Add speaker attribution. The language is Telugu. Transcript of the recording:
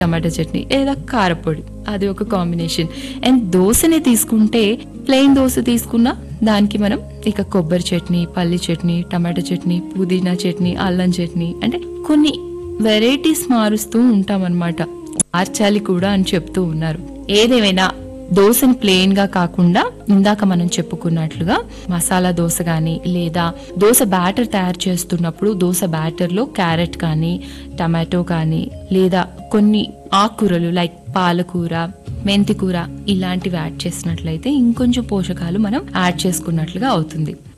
Speaker 1: టమాటా చట్నీ లేదా కారపొడి అది ఒక కాంబినేషన్ అండ్ దోశని తీసుకుంటే ప్లెయిన్ దోశ తీసుకున్నా దానికి మనం ఇక కొబ్బరి చట్నీ పల్లి చట్నీ టమాటా చట్నీ పుదీనా చట్నీ అల్లం చట్నీ అంటే కొన్ని వెరైటీస్ మారుస్తూ ఉంటాం అనమాట మార్చాలి కూడా అని చెప్తూ ఉన్నారు ఏదేమైనా దోశని ప్లెయిన్ గా కాకుండా ఇందాక మనం చెప్పుకున్నట్లుగా మసాలా దోశ కానీ లేదా దోశ బ్యాటర్ తయారు చేస్తున్నప్పుడు దోశ బ్యాటర్ లో క్యారెట్ కానీ టమాటో కానీ లేదా కొన్ని ఆకుకూరలు లైక్ పాలకూర మెంతి కూర ఇలాంటివి యాడ్ చేసినట్లయితే ఇంకొంచెం పోషకాలు మనం యాడ్ చేసుకున్నట్లుగా అవుతుంది